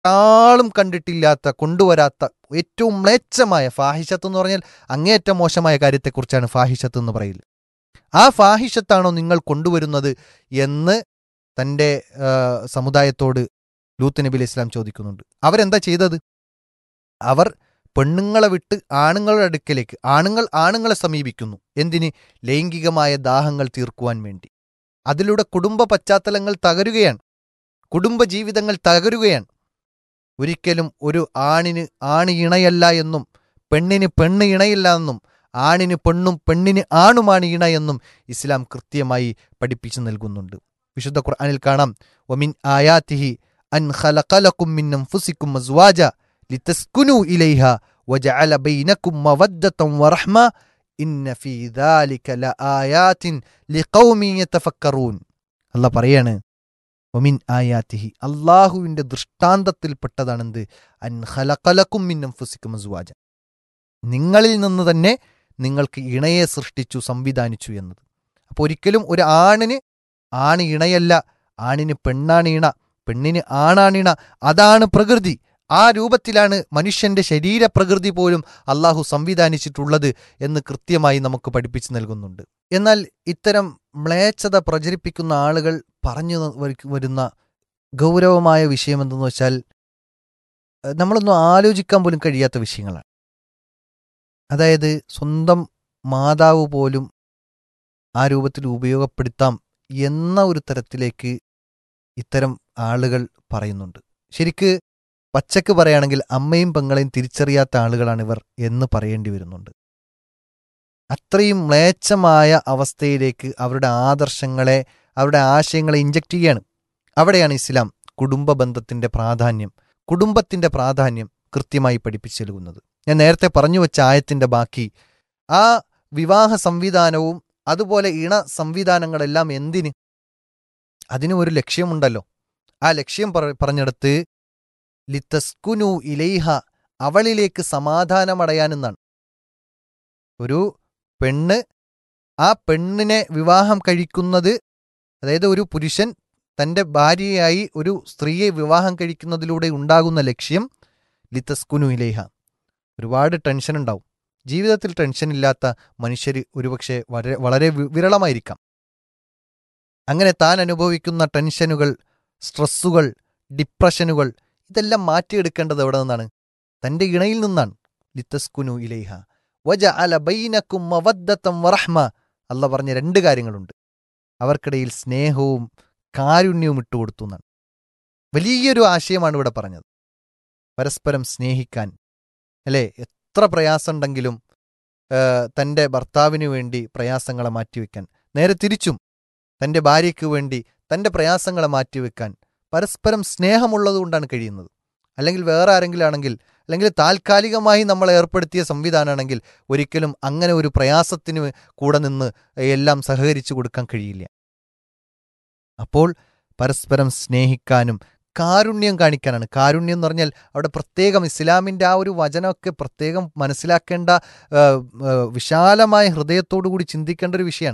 ഒരാളും കണ്ടിട്ടില്ലാത്ത കൊണ്ടുവരാത്ത ഏറ്റവും മ്ലേച്ഛമായ ഫാഹിഷത്ത് എന്ന് പറഞ്ഞാൽ അങ്ങേയറ്റം മോശമായ കാര്യത്തെക്കുറിച്ചാണ് ഫാഹിഷത്ത് എന്ന് പറയില്ല ആ ഫാഹിഷത്താണോ നിങ്ങൾ കൊണ്ടുവരുന്നത് എന്ന് തൻ്റെ ആ, സമുദായത്തോട് ലൂത്ത് നബി അലൈഹി ഇസ്ലാം ചോദിക്കുന്നുണ്ട് അവരെന്താ ചെയ്തത് അവർ പെണ്ണുങ്ങളെ വിട്ട് ആണുങ്ങളുടെ അടുക്കലേക്ക് ആണുങ്ങൾ ആണുങ്ങളെ സമീപിക്കുന്നു എന്തിന് ലൈംഗികമായ ദാഹങ്ങൾ തീർക്കുവാൻ വേണ്ടി അതിലൂടെ കുടുംബ പശ്ചാത്തലങ്ങൾ തകരുകയാണ് കുടുംബ ജീവിതങ്ങൾ തകരുകയാണ് ഒരിക്കലും ഒരു ആണിന് ആണ് ഇണയല്ല എന്നും പെണ്ണിന് പെണ്ണ് ഇണയില്ല എന്നും ആണിന് പെണ്ണും പെണ്ണിന് ആണുമാണ് ഇണ എന്നും ഇസ്ലാം കൃത്യമായി പഠിപ്പിച്ചു നൽകുന്നുണ്ട് വിശുദ്ധ ഖുർആനിൽ കാണാം വമിൻ ആയാത്തിഹി അൻ ഖലഖലക്കും മിൻ അൻഫുസിക്കും അസ്വാജ ലിതസ്കുനു ഇലൈഹ വജഅല ബൈനക്കും മവദ്ദതൻ വറഹ്മ ഇന്ന ഫീ ദാലിക ലആയാത്തിൻ ലിഖൗമിൻ യതഫക്കറൂൻ അല്ലാഹ് പറയാണ് ഒമിൻ ആയാത്തിഹി അള്ളാഹുവിൻ്റെ ദൃഷ്ടാന്തത്തിൽപ്പെട്ടതാണെന്ത് അൻ ഖലഖലക്കും മിൻ അൻഫുസിക്കും അസ്വാജ നിങ്ങളിൽ നിന്ന് തന്നെ നിങ്ങൾക്ക് ഇണയെ സൃഷ്ടിച്ചു സംവിധാനിച്ചു എന്നത് അപ്പോൾ ഒരിക്കലും ഒരു ആണിന് ആണ് ഇണയല്ല ആണിന് പെണ്ണാണ് ഇണ പെണ്ണിന് ആണാണ് ഇണ അതാണ് പ്രകൃതി ആ രൂപത്തിലാണ് മനുഷ്യന്റെ ശരീരപ്രകൃതി പോലും അള്ളാഹു സംവിധാനിച്ചിട്ടുള്ളത് എന്ന് കൃത്യമായി നമുക്ക് പഠിപ്പിച്ചു നൽകുന്നുണ്ട് എന്നാൽ ഇത്തരം മ്ലേച്ഛത പ്രചരിപ്പിക്കുന്ന ആളുകൾ പറഞ്ഞു വരി- വരുന്ന ഗൗരവമായ വിഷയം എന്തെന്ന് വെച്ചാൽ ഏഹ്, നമ്മളൊന്നും ആലോചിക്കാൻ പോലും കഴിയാത്ത വിഷയങ്ങളാണ് അതായത് സ്വന്തം മാതാവ് പോലും ആ രൂപത്തിൽ ഉപയോഗപ്പെടുത്താം എന്ന ഒരു തരത്തിലേക്ക് ഇത്തരം ആളുകൾ പറയുന്നുണ്ട് ശരിക്ക് പച്ചക്ക് പറയുകയാണെങ്കിൽ അമ്മയും പെങ്ങളെയും തിരിച്ചറിയാത്ത ആളുകളാണ് ഇവർ എന്ന് പറയേണ്ടി വരുന്നുണ്ട് അത്രയും മ്ലേച്ഛമായ അവസ്ഥയിലേക്ക് അവരുടെ ആദർശങ്ങളെ അവരുടെ ആശയങ്ങളെ ഇഞ്ചക്ട് ചെയ്യാണ് അവിടെയാണ് ഇസ്ലാം കുടുംബ ബന്ധത്തിന്റെ പ്രാധാന്യം കുടുംബത്തിന്റെ പ്രാധാന്യം കൃത്യമായി പഠിപ്പിച്ചു നൽകുന്നത് ഞാൻ നേരത്തെ പറഞ്ഞു വെച്ച ആയത്തിന്റെ ബാക്കി ആ വിവാഹ സംവിധാനവും അതുപോലെ ഇണ സംവിധാനങ്ങളെല്ലാം എന്തിന് അതിനും ഒരു ലക്ഷ്യമുണ്ടല്ലോ ആ ലക്ഷ്യം പറ- പറഞ്ഞെടുത്ത് ലിത്തസ്കുനു ഇലൈഹ അവളിലേക്ക് സമാധാനമടയാനെന്നാണ് ഒരു പെണ്ണ് ആ പെണ്ണിനെ വിവാഹം കഴിക്കുന്നത് അതായത് ഒരു പുരുഷൻ തൻ്റെ ഭാര്യയായി ഒരു സ്ത്രീയെ വിവാഹം കഴിക്കുന്നതിലൂടെ ഉണ്ടാകുന്ന ലക്ഷ്യം ലിത്തസ്കുനു ഇലേഹ ഒരുപാട് ടെൻഷൻ ഉണ്ടാവും ജീവിതത്തിൽ ടെൻഷൻ ഇല്ലാത്ത മനുഷ്യർ ഒരുപക്ഷെ വളരെ വളരെ വി- വിരളമായിരിക്കാം അങ്ങനെ താൻ അനുഭവിക്കുന്ന ടെൻഷനുകൾ സ്ട്രെസ്സുകൾ ഡിപ്രഷനുകൾ ഇതെല്ലാം മാറ്റിയെടുക്കേണ്ടത് എവിടെ നിന്നാണ് തൻ്റെ ഇണയിൽ നിന്നാണ് ലിത്തസ്കുനു ഇലേഹ വജ അല ബൈനക്കും മവദ്ദത്തം വറഹ്മ അല്ല പറഞ്ഞ രണ്ട് കാര്യങ്ങളുണ്ട് അവർക്കിടയിൽ സ്നേഹവും കാരുണ്യവും ഇട്ടുകൊടുത്തു എന്നാണ് വലിയൊരു ആശയമാണ് ഇവിടെ പറഞ്ഞത് പരസ്പരം സ്നേഹിക്കാൻ അല്ലേ എത്ര പ്രയാസമുണ്ടെങ്കിലും ഏഹ്, തൻ്റെ ഭർത്താവിനു വേണ്ടി പ്രയാസങ്ങളെ മാറ്റിവെക്കാൻ നേരെ തിരിച്ചും തൻ്റെ ഭാര്യയ്ക്ക് വേണ്ടി തൻ്റെ പ്രയാസങ്ങളെ മാറ്റിവെക്കാൻ പരസ്പരം സ്നേഹമുള്ളതുകൊണ്ടാണ് കഴിയുന്നത് അല്ലെങ്കിൽ വേറെ ആരെങ്കിലും ആണെങ്കിൽ അല്ലെങ്കിൽ താൽക്കാലികമായി നമ്മൾ ഏർപ്പെടുത്തിയ സംവിധാനമാണെങ്കിൽ ഒരിക്കലും അങ്ങനെ ഒരു പ്രയാസത്തിന് കൂടെ നിന്ന് എല്ലാം സഹകരിച്ചു കൊടുക്കാൻ കഴിയില്ല അപ്പോൾ പരസ്പരം സ്നേഹിക്കാനും കാരുണ്യം കാണിക്കാനാണ് കാരുണ്യം എന്ന് പറഞ്ഞാൽ അവിടെ പ്രത്യേകം ഇസ്ലാമിൻ്റെ ആ ഒരു വചനമൊക്കെ പ്രത്യേകം മനസ്സിലാക്കേണ്ട ആ, ആ, വിശാലമായ ഹൃദയത്തോടു കൂടി ചിന്തിക്കേണ്ട ഒരു വിഷയമാണ്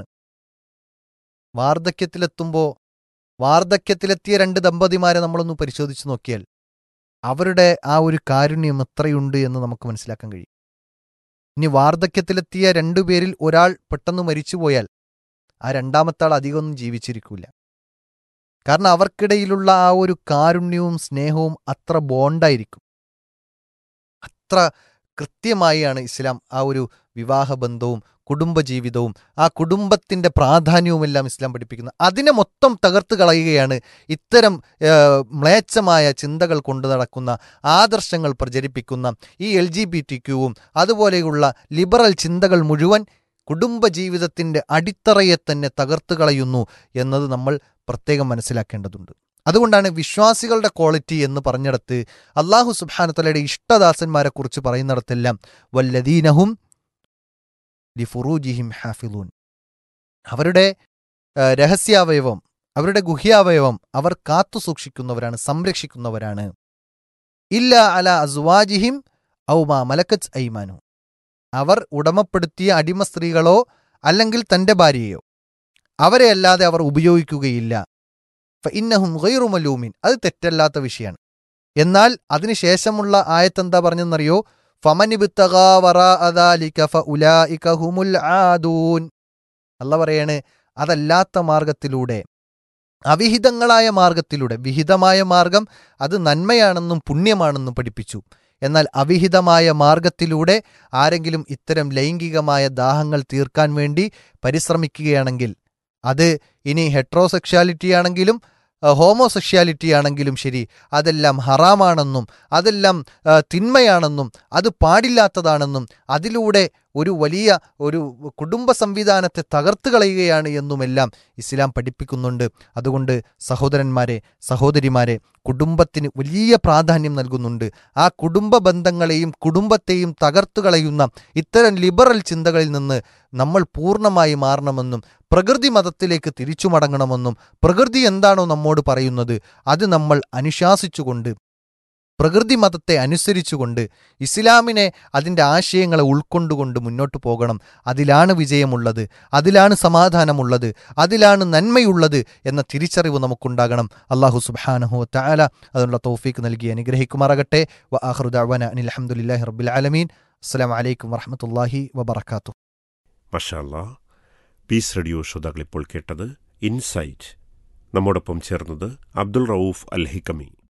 വാർദ്ധക്യത്തിലെത്തുമ്പോൾ വാർദ്ധക്യത്തിലെത്തിയ രണ്ട് ദമ്പതിമാരെ നമ്മളൊന്ന് പരിശോധിച്ച് നോക്കിയാൽ അവരുടെ ആ ഒരു കാരുണ്യം എത്രയുണ്ട് എന്ന് നമുക്ക് മനസ്സിലാക്കാൻ കഴിയും ഇനി വാർദ്ധക്യത്തിലെത്തിയ രണ്ടുപേരിൽ ഒരാൾ പെട്ടെന്ന് മരിച്ചുപോയാൽ ആ രണ്ടാമത്തെ ആൾ അധികമൊന്നും ജീവിച്ചിരിക്കില്ല കാരണം അവർക്കിടയിലുള്ള ആ ഒരു കാരുണ്യവും സ്നേഹവും അത്ര ബോണ്ടായിരിക്കും അത്ര കൃത്യമായാണ് ഇസ്ലാം ആ ഒരു വിവാഹബന്ധവും കുടുംബജീവിതവും ആ കുടുംബത്തിന്റെ പ്രാധാന്യവുമെല്ലാം ഇസ്ലാം പഠിപ്പിക്കുന്നത് അതിനെ മൊത്തം തകർത്ത് കളയുകയാണ് ഇത്തരം ഏഹ്, മ്ലേച്ഛമായ ചിന്തകൾ കൊണ്ടു നടക്കുന്ന ആദർശങ്ങൾ പ്രചരിപ്പിക്കുന്ന ഈ എൽ ജി ബി ടി ക്യൂവും അതുപോലെയുള്ള ലിബറൽ ചിന്തകൾ മുഴുവൻ കുടുംബജീവിതത്തിന്റെ അടിത്തറയെ തന്നെ തകർത്ത് കളയുന്നു എന്നത് നമ്മൾ പ്രത്യേകം മനസ്സിലാക്കേണ്ടതുണ്ട് അതുകൊണ്ടാണ് വിശ്വാസികളുടെ ക്വാളിറ്റി എന്ന് പറഞ്ഞിടത്ത് അള്ളാഹു സുബാനത്തലയുടെ ഇഷ്ടദാസന്മാരെ കുറിച്ച് പറയുന്നിടത്തെല്ലാം വല്ലദീനഹും ലിഫുറൂജിഹിം ഹാഫിലൂൻ അവരുടെ ആ, രഹസ്യാവയവം അവരുടെ ഗുഹ്യാവയവം അവർ കാത്തു സൂക്ഷിക്കുന്നവരാണ് സംരക്ഷിക്കുന്നവരാണ് ഇല്ല അല അസ്വാജിഹിം ഔമാ മലക്കത്ത് ഐമാനു അവർ ഉടമപ്പെടുത്തിയ അടിമ സ്ത്രീകളോ അല്ലെങ്കിൽ തന്റെ ഭാര്യയോ അവരെ അല്ലാതെ അവർ ഉപയോഗിക്കുകയില്ല ഇന്നഹും ഗൈറുമലൂമിൻ അത് തെറ്റല്ലാത്ത വിഷയമാണ് എന്നാൽ അതിനുശേഷമുള്ള ആയത്തെന്താ പറഞ്ഞെന്നറിയോ ഫമനിബുത്തൂൻ അല്ല പറയാണ് അതല്ലാത്ത മാർഗത്തിലൂടെ അവിഹിതങ്ങളായ മാർഗത്തിലൂടെ വിഹിതമായ മാർഗം അത് നന്മയാണെന്നും പുണ്യമാണെന്നും പഠിപ്പിച്ചു എന്നാൽ അവിഹിതമായ മാർഗത്തിലൂടെ ആരെങ്കിലും ഇത്തരം ലൈംഗികമായ ദാഹങ്ങൾ തീർക്കാൻ വേണ്ടി പരിശ്രമിക്കുകയാണെങ്കിൽ അത് ഇനി ഹെട്രോസെക്ഷാലിറ്റി ആണെങ്കിലും ഹോമോസെക്ഷാലിറ്റി ആണെങ്കിലും ശരി അതെല്ലാം ഹറാമാണെന്നും അതെല്ലാം ആ, തിന്മയാണെന്നും അത് പാടില്ലാത്തതാണെന്നും അതിലൂടെ ഒരു വലിയ ഒരു കുടുംബ സംവിധാനത്തെ തകർത്ത് കളയുകയാണ് എന്നുമെല്ലാം ഇസ്ലാം പഠിപ്പിക്കുന്നുണ്ട് അതുകൊണ്ട് സഹോദരന്മാരെ സഹോദരിമാരെ കുടുംബത്തിന് വലിയ പ്രാധാന്യം നൽകുന്നുണ്ട് ആ കുടുംബ ബന്ധങ്ങളെയും കുടുംബത്തെയും തകർത്തു കളയുന്ന ഇത്തരം ലിബറൽ ചിന്തകളിൽ നിന്ന് നമ്മൾ പൂർണ്ണമായി മാറണമെന്നും പ്രകൃതി മതത്തിലേക്ക് തിരിച്ചു മടങ്ങണമെന്നും പ്രകൃതി എന്താണോ നമ്മോട് പറയുന്നത് അത് നമ്മൾ അനുശാസിച്ചുകൊണ്ട് പ്രകൃതി മതത്തെ അനുസരിച്ചുകൊണ്ട് ഇസ്ലാമിനെ അതിൻ്റെ ആശയങ്ങളെ ഉൾക്കൊണ്ടുകൊണ്ട് മുന്നോട്ട് പോകണം അതിലാണ് വിജയമുള്ളത് അതിലാണ് സമാധാനമുള്ളത് അതിലാണ് നന്മയുള്ളത് എന്ന തിരിച്ചറിവ് നമുക്കുണ്ടാകണം അള്ളാഹു സുബാനഹു താല അതിനുള്ള തൗഫീക്ക് നൽകി അനുഗ്രഹിക്കുമാറാകട്ടെ വ ആഹ്റുദാവന അനിൽ അഹമ്മദില്ലാഹി റബ്ബിൽ ആലമീൻ അസ്സലാം വലൈക്കും വറഹമത്തല്ലാഹി വബർക്കാത്തു മഷാല്ല പീസ് റേഡിയോ ശ്രോതാക്കൾ ഇപ്പോൾ കേട്ടത് ഇൻസൈറ്റ് നമ്മോടൊപ്പം ചേർന്നത് അബ്ദുൾ റൌഫ് അൽ ഹിക്കമി